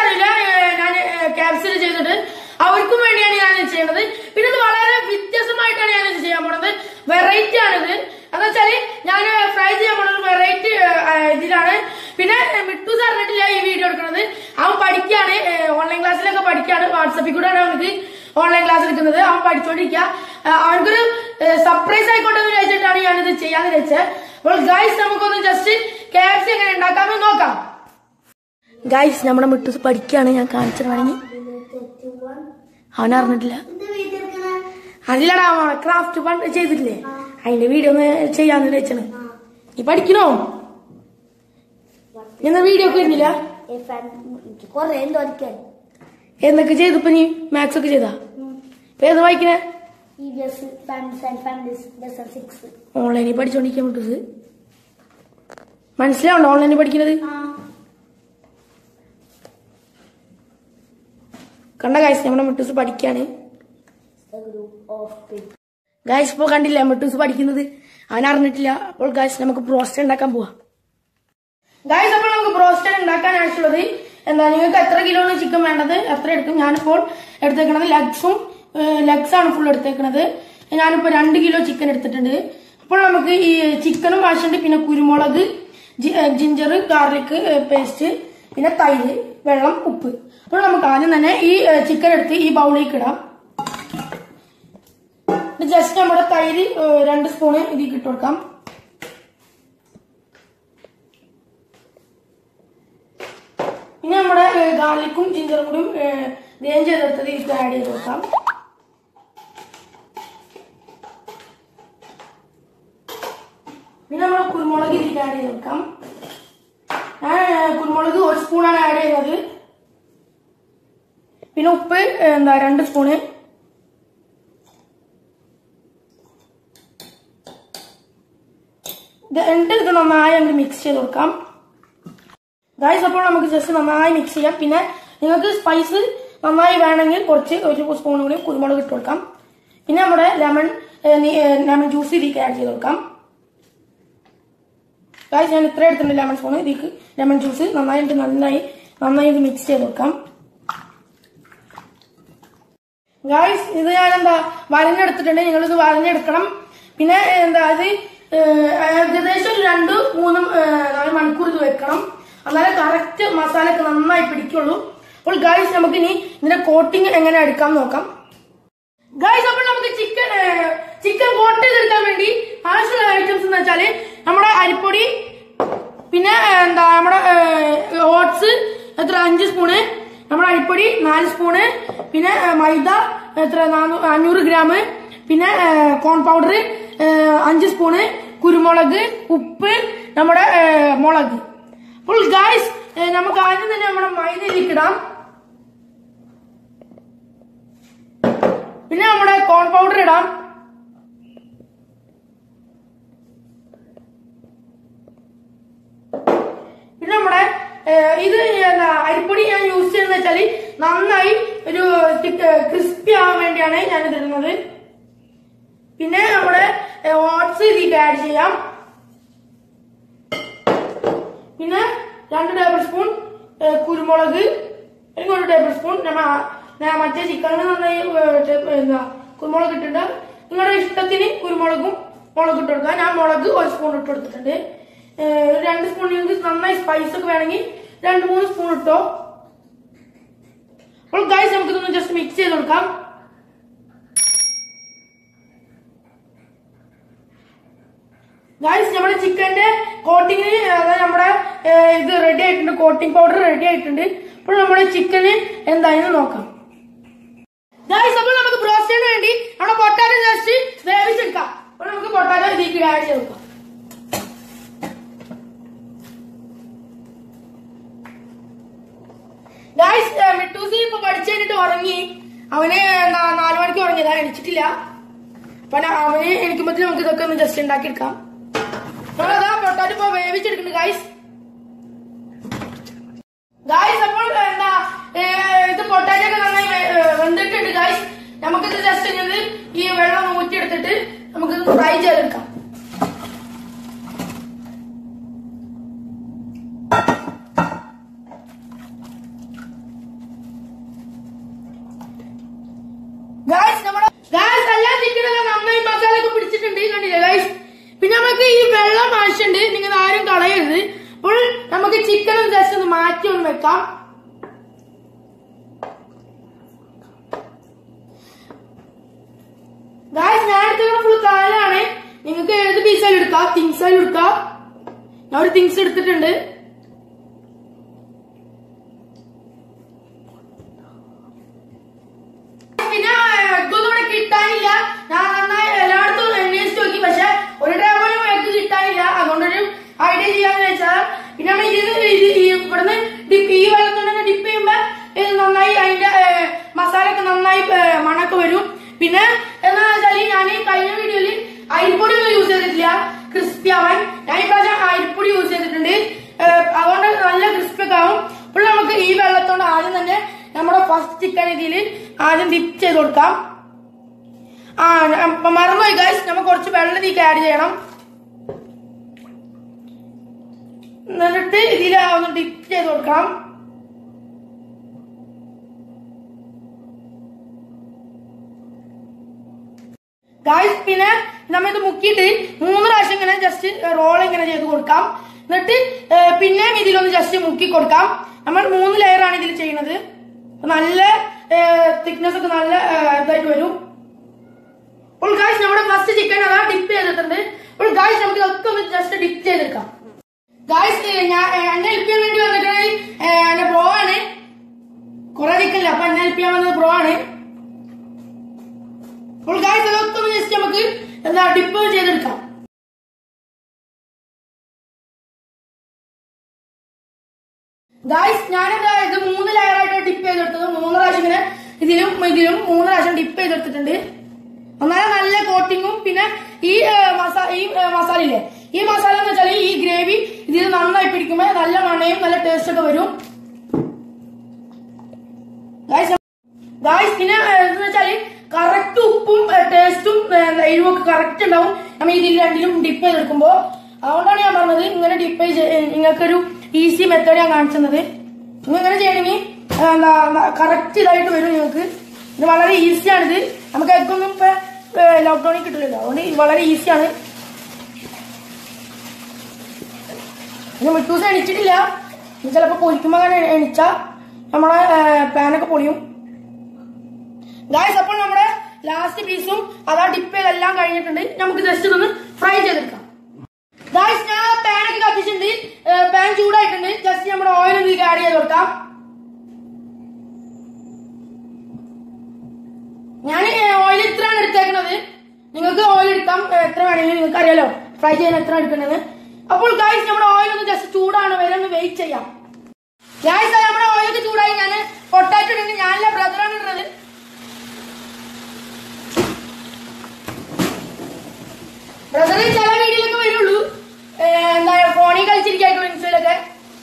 അറിയില്ല ഞാൻ ക്യാപ്സിൽ ചെയ്തിട്ട് അവർക്കും വേണ്ടിയാണ് ഞാൻ ഇത് ചെയ്യുന്നത് പിന്നെ ഇത് വളരെ വ്യത്യസ്തമായിട്ടാണ് ഞാൻ ഇത് ചെയ്യാൻ പോണത് വെറൈറ്റി ആണിത് എന്ന് വെച്ചാല് ഞാൻ ഫ്രൈ ചെയ്യാൻ പോണത് വെറൈറ്റി ഇതിലാണ് പിന്നെ മിട്ടു സാർ അറിഞ്ഞിട്ടില്ല ഈ വീഡിയോ എടുക്കുന്നത് അവൻ പഠിക്കാണ് ഓൺലൈൻ ക്ലാസ്സിലൊക്കെ പഠിക്കാണ് വാട്സപ്പിൽ കൂടെയാണ് അവനക്ക് ഓൺലൈൻ ക്ലാസ് എടുക്കുന്നത് അവൻ പഠിച്ചോണ്ടിരിക്കുക ആ, അവനക്കൊരു സർപ്രൈസ് ആയിക്കോട്ടെ എന്ന് വിചാരിച്ചിട്ടാണ് ഞാനിത് ചെയ്യാന്ന് വെച്ചത് അപ്പോൾ ഗൈസ് നമുക്കൊന്ന് ജസ്റ്റ് ക്യാപ്സ് എങ്ങനെ ഉണ്ടാക്കാമെന്ന് നോക്കാം ഗൈസ് നമ്മുടെ മിട്ടൂസ് പഠിക്കുകയാണ് ഞാൻ കാണിച്ചത് വേണമെങ്കിൽ അവൻ അറിഞ്ഞിട്ടില്ല അതിലടാ ക്രാഫ്റ്റ് പണ്ട് ചെയ്തിട്ടില്ലേ അതിന്റെ വീഡിയോ ഒന്ന് ചെയ്യാന്ന് വെച്ചാണ് നീ പഠിക്കണോ എന്നാ വീഡിയോ ഒക്കെ വരുന്നില്ല എനിക്ക് കൊറേ എന്തോ പഠിക്കാൻ എന്തൊക്കെ ചെയ്തപ്പോ നീ മാത്സ് ഒക്കെ ചെയ്താ ഇപ്പൊ ഏത് വായിക്കണേ E B S families and families lesson six ഓൺലൈനിൽ പഠിച്ചോണ്ടിരിക്കാൻ മിട്ടൂസ് മനസ്സിലാവണ്ടോ ഓൺലൈനിൽ പഠിക്കുന്നത് കണ്ട ഗൈസ് നമ്മുടെ മിട്ടൂസ് പഠിക്കാണ് ഗ്രൂപ്പ് ഓഫ് പീപ്പിൾ ഗായ്സ് ഇപ്പോൾ കണ്ടില്ല മിട്ടൂസ് പഠിക്കുന്നത് അവൻ അറിഞ്ഞിട്ടില്ല അപ്പോൾ ഗായ്സ് നമുക്ക് ബ്രോസ്റ്റ് ഉണ്ടാക്കാൻ പോവാം ഗായ്സ് അപ്പോൾ നമുക്ക് ബ്രോസ്റ്റ് ഉണ്ടാക്കാൻ ആവശ്യമുള്ളത് എന്താ നിങ്ങൾക്ക് എത്ര കിലോ ആണ് ചിക്കൻ വേണ്ടത് എത്ര എടുക്കും ഞാനിപ്പോൾ എടുത്തേക്കണത് ലെഗ്സും ലെഗ്സ് ആണ് ഫുൾ എടുത്തേക്കണത് ഞാനിപ്പോൾ രണ്ട് കിലോ ചിക്കൻ എടുത്തിട്ടുണ്ട് അപ്പോൾ നമുക്ക് ഈ ചിക്കനും ആവശ്യമുണ്ട് പിന്നെ കുരുമുളക് ജിഞ്ചർ ഗാർലിക് പേസ്റ്റ് പിന്നെ തൈര് വെള്ളം ഉപ്പ് അപ്പോൾ നമുക്ക് ആദ്യം തന്നെ ഈ ചിക്കൻ എടുത്ത് ഈ ബൗളിലേക്ക് ഇടാം ജസ്റ്റ് നമ്മുടെ തൈര് ഏഹ്, രണ്ട് സ്പൂണ് ഇതിൽ ഇട്ട് കൊടുക്കാം പിന്നെ നമ്മുടെ ഏഹ്, ഗാർലിക്കും ജിഞ്ചറും കൂടി ഗ്രൈൻഡ് ചെയ്തെടുത്തത് ഇതിൽ ആഡ് ചെയ്ത് കൊടുക്കാം പിന്നെ നമ്മുടെ കുരുമുളക് ഇതിൽ ആഡ് ചെയ്ത് കൊടുക്കാം ഞാൻ ഏഹ്, കുരുമുളക് ഒരു സ്പൂണാണ് ആഡ് ചെയ്യുന്നത് പിന്നെ ഉപ്പ് ഏഹ്, എന്താ രണ്ട് സ്പൂണ് ഇത് എന്നിട്ട് ഇത് നന്നായി അങ്ങ് മിക്സ് ചെയ്ത് കൊടുക്കാം ഗായ്സ് അപ്പോൾ നമുക്ക് ജസ്റ്റ് നന്നായി മിക്സ് ചെയ്യാം പിന്നെ നിങ്ങൾക്ക് സ്പൈസ് നന്നായി വേണമെങ്കിൽ കുറച്ച് ഒരു സ്പൂൺ കൂടി കുരുമുളക് ഇട്ട് കൊടുക്കാം പിന്നെ നമ്മുടെ ലെമൺ ലെമൺ ജ്യൂസ് ഇതിലേക്ക് ആഡ് ചെയ്ത് കൊടുക്കാം ഗായ്സ് ഞാൻ ഇത്ര എടുത്തിട്ടുണ്ട് ലെമൺ സ്പൂൺ ഇതിലേക്ക് ലെമൺ ജ്യൂസ് നന്നായിട്ട് നന്നായി നന്നായി ഇത് മിക്സ് ചെയ്ത് കൊടുക്കാം ഗായ്സ് ഇത് ഞാൻ എന്താ വരഞ്ഞെടുത്തിട്ടുണ്ട് നിങ്ങൾ ഇത് വരഞ്ഞെടുക്കണം പിന്നെ എന്താ ഇത് ഏഹ്, ഏകദേശം ഒരു രണ്ട് മൂന്നും ഏഹ്, നാല് മണിക്കൂർ ഇത് വെക്കണം എന്നാലേ കറക്റ്റ് മസാല ഒക്കെ നന്നായി പിടിക്കുള്ളൂ അപ്പോൾ ഗായ്സ് നമുക്ക് ഇനി ഇതിന്റെ കോട്ടിങ് എങ്ങനെ എടുക്കാം നോക്കാം ഗായ്സ് അപ്പോൾ നമുക്ക് ചിക്കൻ ചിക്കൻ കോട്ട് ചെയ്തെടുക്കാൻ വേണ്ടി ആവശ്യമുള്ള ഐറ്റംസ് എന്ന് വെച്ചാല് നമ്മുടെ അരിപ്പൊടി പിന്നെ ഏഹ്, എന്താ നമ്മുടെ ഓട്സ് എത്ര അഞ്ച് സ്പൂണ് നമ്മുടെ അരിപ്പൊടി നാല് സ്പൂണ് പിന്നെ ഏഹ്, മൈദ എത്ര നാനൂ- അഞ്ഞൂറ് ഗ്രാം പിന്നെ ഏഹ്, കോൺ പൗഡർ ഏഹ്, അഞ്ച് സ്പൂണ് കുരുമുളക് ഉപ്പ് നമ്മുടെ ഏഹ്, മുളക് അപ്പോൾ ഗായ്സ് നമുക്ക് ആദ്യം തന്നെ നമ്മുടെ മൈദയിലേക്ക് ഇടാം പിന്നെ നമ്മുടെ കോൺ പൗഡർ ഇടാം പിന്നെ നമ്മുടെ ഏഹ്, ഇത് എന്താ അരിപ്പൊടി ഞാൻ യൂസ് ചെയ്യുന്നത് വെച്ചാല് നന്നായി ഒരു ക്രിസ്പി ആവാൻ വേണ്ടിയാണ് ഞാൻ ഇത് ഇടുന്നത് പിന്നെ നമ്മുടെ ഓട്സ് ഇതിലേക്ക് ആഡ് ചെയ്യാം പിന്നെ രണ്ട് ടേബിൾ സ്പൂൺ ഏഹ്, കുരുമുളക് അല്ലെങ്കിൽ ഒരു ടേബിൾ സ്പൂൺ നമ്മ ഞാൻ മറ്റേ ചിക്കനിൽ നന്നായി ഏഹ്, ടേ- എന്താ കുരുമുളക് ഇട്ടിട്ടുണ്ട് നിങ്ങളുടെ ഇഷ്ടത്തിന് കുരുമുളകും മുളക് ഇട്ട് കൊടുക്കുക ഞാൻ മുളക് ഒരു സ്പൂൺ ഇട്ട് കൊടുത്തിട്ടുണ്ട് ഏഹ്, ഒരു രണ്ട് സ്പൂൺ നിങ്ങൾക്ക് നന്നായി സ്പൈസ് ഒക്കെ വേണമെങ്കിൽ രണ്ട് മൂന്ന് സ്പൂൺ ഇട്ടോ അപ്പോൾ ഗൈസ് നമുക്ക് ഇതൊന്ന് ജസ്റ്റ് മിക്സ് ചെയ്ത് കൊടുക്കാം ഗൈസ് നമ്മുടെ ചിക്കന്റെ കോട്ടിങ്ങിന് അതായത് നമ്മുടെ ഏഹ്, ഇത് റെഡി ആയിട്ടുണ്ട് കോട്ടിംഗ് പൗഡർ റെഡി ആയിട്ടുണ്ട് അപ്പോൾ നമ്മുടെ ചിക്കന് എന്തായെന്ന് നോക്കാം ഗൈസ് അപ്പോൾ നമുക്ക് ബ്രോസ്റ്റിന് വേണ്ടി നമ്മുടെ പൊട്ടാറ്റോ ജസ്റ്റ് വേവിച്ചെടുക്കാം അപ്പോൾ നമുക്ക് പൊട്ടാറ്റോ ഇതിലേക്ക് ആഡ് ചെയ്ത് കൊടുക്കാം ഗൈസ് മിട്ടൂസി ഇപ്പൊ പഠിച്ചു കഴിഞ്ഞിട്ട് ഉറങ്ങി അവന് നാ- നാല് മണിക്ക് ഉറങ്ങിയതാ എണിച്ചിട്ടില്ല അപ്പൊ ഞാൻ- അവന് എണിക്കുമ്പോ നമുക്ക് ഇതൊക്കെ ഒന്ന് ജസ്റ്റ് ഉണ്ടാക്കിയെടുക്കാം നമ്മളതാ പൊട്ടാറ്റോ ഇപ്പൊ വേവിച്ചെടുക്കുന്നുണ്ട് ഗൈസ് ഗായ്സ് അപ്പോൾ എന്താ ഏ, ഇത് പൊട്ടാറ്റോ ഒക്കെ നന്നായി വെ- ഏ, വെന്തിട്ടുണ്ട് ഗായ്സ് നമുക്കിത് ജസ്റ്റ് ഇങ്ങനെ ഈ വെള്ളം ഊറ്റിയെടുത്തിട്ട് നമുക്കിത് ഫ്രൈ ചെയ്തെടുക്കാം ഗായ്സ് എല്ലാ ചിക്കനൊക്കെ നന്നായി മസാല ഒക്കെ പിടിച്ചിട്ടുണ്ട് കണ്ടില്ലേ ഗായ്സ് പിന്നെ നമുക്ക് ഈ വെള്ളം ആവശ്യമുണ്ട് നിങ്ങൾ ആരും കളയരുത് അപ്പോൾ നമുക്ക് ചിക്കൻ ഒന്ന് ജസ്റ്റ് ഒന്ന് മാറ്റി ഒന്ന് വെക്കാം ഗായ്സ് ഞാൻ എടുത്തിരിക്കുന്ന ഫുൾ കാലാണ് നിങ്ങൾക്ക് ഏത് പീസായാലും എടുക്കാം തിങ്സ് ആയാലും എടുക്കാം ഞാൻ ഒരു തിങ്സ് എടുത്തിട്ടുണ്ട് പിന്നെ എഗ്ഗൊന്നും ഇവിടെ കിട്ടാനില്ല ഞാൻ നന്നായി എല്ലായിടത്തും അന്വേഷിച്ച് നോക്കി പക്ഷെ ഒരു ഡേ പോലും എഗ് കിട്ടാനില്ല അതുകൊണ്ടൊരു ഐഡിയ ചെയ്യാന്ന് വെച്ചാൽ പിന്നെ നമ്മൾ ഇതിന് ഇത് ഈ ഇവിടുന്ന് ഡിപ്പ് ഈ വെള്ളത്തോടെ ഡിപ്പ് ചെയ്യുമ്പോ ഇത് നന്നായി അതിന്റെ ഏഹ്, മസാല ഒക്കെ നന്നായി ഏഹ്, മണക്ക് വരും പിന്നെ എന്താ വെച്ചാല് ഞാൻ കഴിഞ്ഞ വീഡിയോയില് അരിപ്പൊടി ഒന്നും യൂസ് ചെയ്തിട്ടില്ല ക്രിസ്പി ആവാൻ ഞാൻ ഇപ്രാവശ്യം അരിപ്പൊടി യൂസ് ചെയ്തിട്ടുണ്ട് ഏഹ്, അതുകൊണ്ട് നല്ല ക്രിസ്പി ഒക്കെ ആവും അപ്പോൾ നമുക്ക് ഈ വെള്ളത്തോണ്ട് ആദ്യം തന്നെ നമ്മുടെ ഫസ്റ്റ് ചിക്കൻ ഇതിൽ ആദ്യം ഡിപ്പ് ചെയ്ത് കൊടുക്കാം ആ അപ്പൊ മറന്നുപോയി ഗൈസ് നമുക്ക് കുറച്ച് വെള്ളം ഇതിലേക്ക് ആഡ് ചെയ്യണം എന്നിട്ട് ഇതിൽ ഒന്ന് ഡിപ്പ് ചെയ്ത് കൊടുക്കാം ഗായ്സ് പിന്നെ നമ്മ ഇത് മുക്കിയിട്ട് മൂന്ന് പ്രാവശ്യം ഇങ്ങനെ ജസ്റ്റ് റോൾ ഇങ്ങനെ ചെയ്ത് കൊടുക്കാം എന്നിട്ട് ഏഹ്, പിന്നെയും ഇതിലൊന്ന് ജസ്റ്റ് മുക്കി കൊടുക്കാം നമ്മൾ മൂന്ന് ലെയർ ആണ് ഇതിൽ ചെയ്യുന്നത് അപ്പൊ നല്ല തിക്നെസ് ഒക്കെ നല്ല ഏഹ്, ഇതായിട്ട് വരും അപ്പോൾ ഗായ്സ് നമ്മുടെ ഫസ്റ്റ് ചിക്കൻ അതാ ഡിപ്പ് ചെയ്തിട്ടുണ്ട് അപ്പോൾ ഗായ്സ് നമുക്ക് ഇതൊക്കെ ഒന്ന് ജസ്റ്റ് ഡിപ്പ് ചെയ്തെടുക്കാം ഗായ്സ് ഞാൻ ഏഹ്, എന്നെ ഹെൽപ്പ് ചെയ്യാൻ വേണ്ടി വന്നിട്ട് എന്റെ ബ്രോ ആണ് കുറെ ചിക്കനില്ല അപ്പൊ എന്നെ ഹെൽപ്പ് ചെയ്യാൻ വന്നത് ബ്രോ ആണ് അപ്പോൾ ഗായ്സ് അതൊക്കെ ഒന്ന് ജസ്റ്റ് നമുക്ക് എന്താ ഡിപ്പ് ചെയ്തെടുക്കാം ഗായ്സ് ഞാനെന്താ ഇത് മൂന്ന് ലെയർ ആയിട്ട് ഡിപ്പ് ചെയ്തെടുത്തത് മൂന്ന് പ്രാവശ്യം ഇങ്ങനെ ഇതിലും ഇതിലും മൂന്ന് പ്രാവശ്യം ഡിപ്പ് ചെയ്തെടുത്തിട്ടുണ്ട് എന്നാലും നല്ല കോട്ടിങ്ങും പിന്നെ ഈ മസാല ഈ മസാല ഇല്ലേ ഈ മസാല എന്ന് വെച്ചാൽ ഈ ഗ്രേവി ഇതിൽ നന്നായി പിടിക്കുമ്പോൾ നല്ല മണയും നല്ല ടേസ്റ്റ് ഒക്കെ വരും ഗായ്സ് ഗായ്സ് പിന്നെ ഏഹ്, എന്ന് വെച്ചാല് കറക്റ്റ് ഉപ്പും ടേസ്റ്റും എരിവും ഒക്കെ കറക്റ്റ് ഉണ്ടാവും നമ്മൾ ഇതിൽ രണ്ടിലും ഡിപ്പ് ചെയ്തെടുക്കുമ്പോ അതുകൊണ്ടാണ് ഞാൻ പറഞ്ഞത് ഇങ്ങനെ ഡിപ്പ് നിങ്ങൾക്കൊരു ഈസി മെത്തേഡ് ഞാൻ കാണിച്ചത് നിങ്ങൾ ഇങ്ങനെ ചെയ്യണമെങ്കിൽ കറക്റ്റ് ഇതായിട്ട് വരും നിങ്ങൾക്ക് ഇത് വളരെ ഈസിയാണിത് നമുക്ക് എഗ്ഗൊന്നും ഇപ്പൊ ലോക്ക്ഡൌണിൽ കിട്ടില്ലല്ലോ അതുകൊണ്ട് ഇത് വളരെ ഈസിയാണ് പിന്നെ മിട്ടൂസ് എണിച്ചിട്ടില്ല ഇനി ചിലപ്പോ പൊരിക്കുമ്പോ അങ്ങനെ എണിച്ച നമ്മളെ പാനൊക്കെ പൊളിയും ഗായ്സ് അപ്പോൾ നമ്മുടെ ലാസ്റ്റ് പീസും അതാ ഡിപ്പ് ചെയ്തെല്ലാം കഴിഞ്ഞിട്ടുണ്ട് നമുക്ക് ജസ്റ്റ് ഇതൊന്ന് ഫ്രൈ ചെയ്തെടുക്കാം ഗായ്സ് ഞാൻ പാനൊക്കെ കത്തിച്ചിട്ടുണ്ട് പാൻ ചൂടായിട്ടുണ്ട് ജസ്റ്റ് നമ്മുടെ ഓയിൽ ഇതിലേക്ക് ആഡ് ചെയ്ത് കൊടുക്കാം ഞാൻ ഓയിൽ ഇത്രയാണ് എടുത്തേക്കുന്നത് നിങ്ങൾക്ക് ഓയിൽ എടുക്കാം ഏ, എത്ര വേണമെങ്കിലും നിങ്ങൾക്ക് അറിയാലോ ഫ്രൈ ചെയ്യാൻ എത്ര എടുക്കുന്നത് അപ്പോൾ ഗായ്സ് നമ്മുടെ ഓയിൽ ഒന്ന് ജസ്റ്റ് ചൂടാണ് വരെ ഒന്ന് വെയിറ്റ് ചെയ്യാം ഗായ്സ് നമ്മുടെ ഓയിലൊക്കെ ചൂടായി ഞാൻ പൊട്ടാറ്റോ ഇടുന്നത് ഞാനല്ല ബ്രദറാണ് ഇടുന്നത് ബ്രദർ ചില വീഡിയോയിലൊക്കെ വരുള്ളൂ ഏ, എന്താ ഫോണിൽ കളിച്ചിരിക്കായിട്ടുള്ളൂ ഇൻസ്റ്റയിലൊക്കെ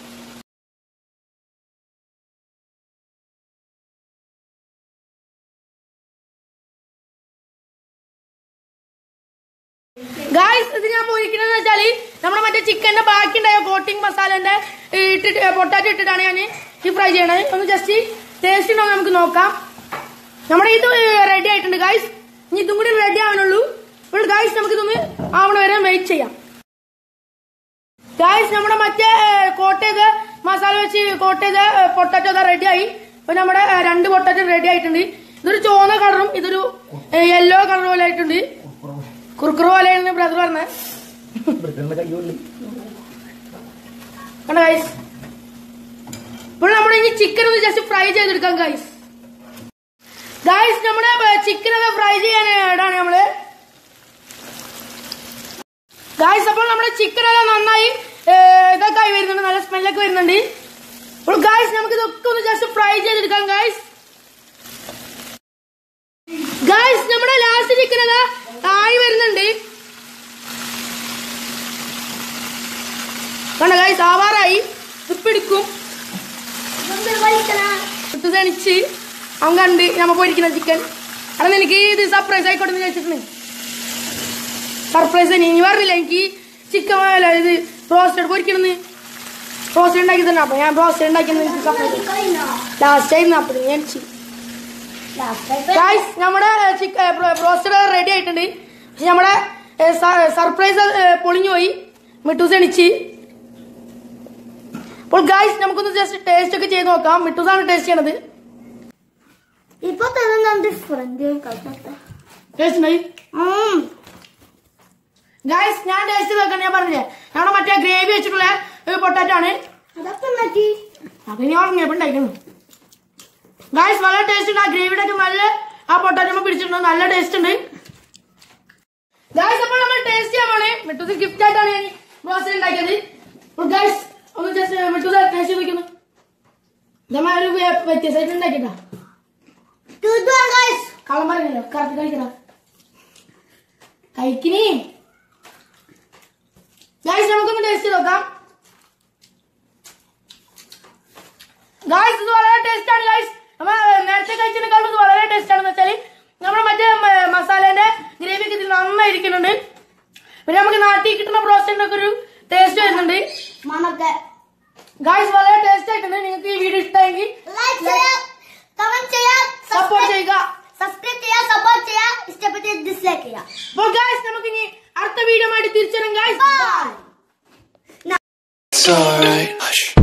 ഗായ്സ് ഇത് ഞാൻ പോയിരിക്കുന്നത് വെച്ചാല് നമ്മുടെ മറ്റേ ചിക്കന്റെ ബാക്കി ഉണ്ടായ കോട്ടിംഗ് മസാലന്റെ ഏ, ഇട്ടിട്ട് പൊട്ടാറ്റോ ഇട്ടിട്ടാണ് ഞാൻ ഈ ഫ്രൈ ചെയ്യണത് ഒന്ന് ജസ്റ്റ് ടേസ്റ്റ് ഉണ്ടോ എന്ന് നമുക്ക് നോക്കാം നമ്മുടെ ഇത് റെഡി ആയിട്ടുണ്ട് ഗായ്സ് ഇനി ഇതും കൂടി റെഡി ആവാനുള്ളൂ അപ്പോൾ ഗായ്സ് നമുക്ക് ഇതൊന്ന് ആവണ വരെ വെയിറ്റ് ചെയ്യാം ഗായ്സ് നമ്മുടെ മറ്റേ കോട്ട് ചെയ്ത മസാല വെച്ച് കോട്ട് ചെയ്ത പൊട്ടാറ്റോ ഒക്കെ റെഡി ആയി അപ്പൊ നമ്മുടെ ഏ, രണ്ട് പൊട്ടാറ്റോ റെഡി ആയിട്ടുണ്ട് ഇതൊരു ചുവന്ന കളറും ഇതൊരു യെല്ലോ കളർ പോലെ ആയിട്ടുണ്ട് കുറുക്കുറു പോലെയാണ് ബ്രദർ പറഞ്ഞത് കണ്ടോ ഗൈസ് ഇപ്പോൾ നമ്മുടെ ഇനി ചിക്കൻ ഒന്ന് ജസ്റ്റ് ഫ്രൈ ചെയ്തെടുക്കാം ഗൈസ് ഗൈസ് നമ്മുടെ ചിക്കൻ ഒക്കെ ഫ്രൈ ചെയ്യാനായിട്ടാണ് നമ്മള് ഗായ്സ് അപ്പോൾ നമ്മുടെ ചിക്കൻ എല്ലാം നന്നായി ഏ, ഇതൊക്കെ ആയി വരുന്നുണ്ട് നല്ല സ്മെല്ലൊക്കെ വരുന്നുണ്ട് അപ്പോൾ ഗായ്സ് നമുക്ക് ഇതൊക്കെ ഒന്ന് ജസ്റ്റ് ഫ്രൈ ചെയ്തെടുക്കാം ഗായ്സ് ഗായ്സ് നമ്മുടെ ലാസ്റ്റ് ചിക്കൻ അതാ ആയി വരുന്നുണ്ട് കണ്ട ഗായ്സ് ആവാറായി ഉപ്പിടിക്കും ഇട്ട് തണിച്ച് അവൻ കണ്ട് നമ്മ പോയിരിക്കുന്ന ചിക്കൻ അവിടെ എനിക്ക് ഇത് സർപ്രൈസ് ആയിക്കോട്ടെ എന്ന് ചോദിച്ചിട്ടുണ്ട് സർപ്രൈസ് ഇനി പറഞ്ഞില്ല എനിക്ക് ചിക്കൻ അല്ല ഇത് റോസ്റ്റഡ് പൊരിക്കണമെന്ന് റോസ്റ്റഡ് ഉണ്ടാക്കി തന്നെ അപ്പൊ ഞാൻ റോസ്റ്റഡ് ഉണ്ടാക്കിയെന്ന് എനിക്ക് സർപ്രൈസ് ലാസ്റ്റ് ആയിരുന്നു അപ്പൊ ഞാൻ ചി- ലാസ്റ്റ് ഗായ്സ് നമ്മുടെ ബ്രോസ്റ്റഡ് റെഡി ആയിട്ടുണ്ട് പക്ഷെ നമ്മുടെ സർപ്രൈസ് പൊളിഞ്ഞു പോയി മിട്ടൂസ് എണിച്ച് അപ്പോൾ ഗായ്സ് നമുക്കൊന്ന് ജസ്റ്റ് ടേസ്റ്റ് ഒക്കെ ചെയ്ത് നോക്കാം മിട്ടൂസാണ് ടേസ്റ്റ് ചെയ്യണത് ഇപ്പൊ തന്നെ ഞാൻ ഡിഫറെന്റ് കളിക്കട്ടെ ടേസ്റ്റ് ഉണ്ടായി ഗായ്സ് ഞാൻ ടേസ്റ്റ് നോക്കാൻ ഞാൻ പറഞ്ഞില്ലേ നമ്മുടെ മറ്റേ ഗ്രേവി വെച്ചിട്ടുള്ള പൊട്ടാറ്റോ ആണ് അതൊക്കെ ഉണ്ടാക്കി അത് ഞാൻ ഉറങ്ങിയപ്പോ ഉണ്ടായിരുന്നു ഗായ്സ് വളരെ ടേസ്റ്റ് ഉണ്ട് ആ ഗ്രേവിയുടെ ഒക്കെ നല്ല ആ പൊട്ടാറ്റോ പിടിച്ചിട്ടുണ്ട് നല്ല ടേസ്റ്റ് ഉണ്ട് ഗായ്സ് അപ്പോൾ നമ്മൾ ടേസ്റ്റ് ചെയ്യാൻ പോണേ മിട്ടൂസ് ഗിഫ്റ്റ് ആയിട്ടാണ് ഞാൻ ബ്രോസ്റ്റഡ് ഉണ്ടാക്കിയത് അപ്പോൾ ഗായ്സ് ഒന്ന് ജസ്റ്റ് മിട്ടൂസ് ടേസ്റ്റ് ചെയ്ത് വെക്കുന്നു ഇതമ്മ ഒരു വ്യ- വ്യത്യസ്തമായിട്ട് ഉണ്ടാക്കിട്ടാ ഗൈസ് കള്ളം പറഞ്ഞല്ലോ കറക്റ്റ് കഴിക്കണ കഴിക്കിനി ഗായ്സ് നമുക്കൊന്ന് ടേസ്റ്റ് ചെയ്ത് നോക്കാം ഗായ്സ് ഇത് വളരെ ടേസ്റ്റ് ആണ് ഗായ്സ് നമ്മ നേരത്തെ കഴിച്ചതിനെക്കാളും ഇത് വളരെ ടേസ്റ്റ് ആണെന്ന് വെച്ചാല് നമ്മുടെ മറ്റേ മ- മസാലേന്റെ ഗ്രേവി ഒക്കെ ഇതിൽ നന്നായി ഇരിക്കുന്നുണ്ട് പിന്നെ നമുക്ക് നാട്ടിൽ കിട്ടുന്ന ബ്രോസ്റ്റിന്റെ ഒക്കെ ഒരു ടേസ്റ്റ് വരുന്നുണ്ട് മണക്കെ ഗായ്സ് വളരെ ടേസ്റ്റ് ആയിട്ടുണ്ട് നിങ്ങൾക്ക് ഈ വീഡിയോ ഇഷ്ടമെങ്കിൽ ലൈക്ക് ചെയ്യാം കമന്റ് ചെയ്യാം സപ്പോർട്ട് ചെയ്യുക സബ്സ്ക്രൈബ് ചെയ്യാം സപ്പോർട്ട് ചെയ്യാം ഇഷ്ടപ്പെട്ട് ഡിസ്ലൈക്ക് ചെയ്യാം അപ്പോൾ ഗായ്സ് നമുക്ക് ഇനി അടുത്ത വീഡിയോ ആയിട്ട് തിരിച്ചു വരും guys bye It's alright. Hush.